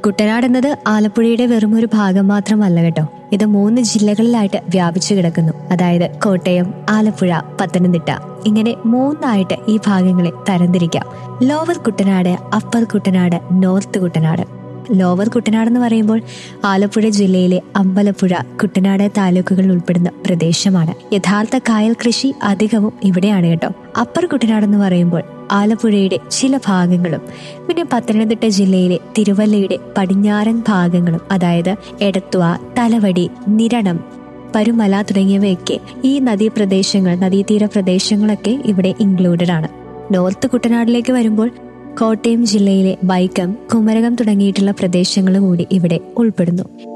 കുട്ടനാട് എന്നത് ആലപ്പുഴയുടെ വെറും ഒരു ഭാഗം മാത്രമല്ല കേട്ടോ ഇത് മൂന്ന് ജില്ലകളിലായിട്ട് വ്യാപിച്ചു കിടക്കുന്നു അതായത് കോട്ടയം ആലപ്പുഴ പത്തനംതിട്ട ഇങ്ങനെ മൂന്നായിട്ട് ഈ ഭാഗങ്ങളെ തരംതിരിക്കാം lower Kuttanad upper Kuttanad north Kuttanad lower Kuttanad എന്ന് പറയുമ്പോൾ ആലപ്പുഴ ജില്ലയിലെ അമ്പലപ്പുഴ കുട്ടനാട് താലൂക്കുകൾ ഉൾപ്പെടുന്ന പ്രദേശമാണ് യഥാർത്ഥ കായൽ കൃഷി അധികവും ഇവിടെയാണ് കേട്ടോ അപ്പർ കുട്ടനാട് എന്ന് പറയുമ്പോൾ ആലപ്പുഴയുടെ ചില ഭാഗങ്ങളും പിന്നെ പത്തനംതിട്ട ജില്ലയിലെ തിരുവല്ലയുടെ പടിഞ്ഞാറൻ ഭാഗങ്ങളും അതായത് എടത്വ തലവടി നിരണം പരുമല തുടങ്ങിയവയൊക്കെ ഈ നദീപ്രദേശങ്ങൾ നദീതീര പ്രദേശങ്ങളൊക്കെ ഇവിടെ ഇൻക്ലൂഡഡ് ആണ് നോർത്ത് കുട്ടനാട്ടിലേക്ക് വരുമ്പോൾ കോട്ടയം ജില്ലയിലെ വൈക്കം കുമരകം തുടങ്ങിയിട്ടുള്ള പ്രദേശങ്ങൾ കൂടി ഇവിടെ ഉൾപ്പെടുന്നു